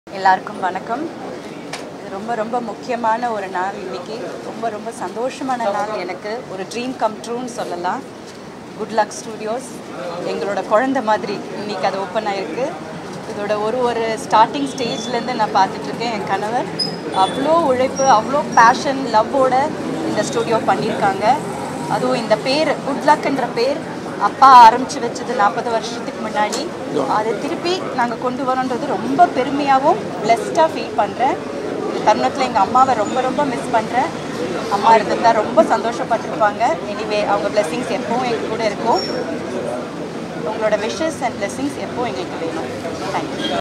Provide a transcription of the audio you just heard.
எல்லாருக்கும் வணக்கம் இது ரொம்ப ரொம்ப முக்கியமான ஒரு நாள் இன்னைக்கு ரொம்ப ரொம்ப சந்தோஷமான நாள் எனக்கு ஒரு ட்ரீம் கம் ட்ரூன்னு சொல்லலாம் குட் லக் ஸ்டூடியோஸ் எங்களோட குழந்தை மாதிரி இன்னைக்கு அது ஓப்பன் ஆயிருக்கு இதோட ஒரு ஒரு ஸ்டார்டிங் ஸ்டேஜ்லேருந்து நான் பார்த்துட்ருக்கேன் என் கணவர் அவ்வளோ உழைப்பு அவ்வளோ பேஷன் லவ்வோட இந்த ஸ்டூடியோ பண்ணியிருக்காங்க அதுவும் இந்த பேர் குட் லக்ன்ற பேர் அப்பா ஆரம்பிச்சு வச்சது நாற்பது வருஷத்துக்கு முன்னாடி அதை திருப்பி நாங்கள் கொண்டு வரோன்றது ரொம்ப பெருமையாகவும் பிளெஸ்டாக ஃபீல் பண்ணுறேன் இந்த தருணத்தில் எங்கள் அம்மாவை ரொம்ப ரொம்ப மிஸ் பண்ணுறேன் அம்மா இருந்திருந்தா ரொம்ப சந்தோஷப்பட்டிருப்பாங்க எனிவே அவங்க பிளெஸ்ஸிங்ஸ் எப்பவும் எங்கள் கூட இருக்கும் உங்களோட விஷஸ் அண்ட் பிளெஸ்ஸிங்ஸ் எப்பவும் எங்களுக்கு வேணும் தேங்க்யூ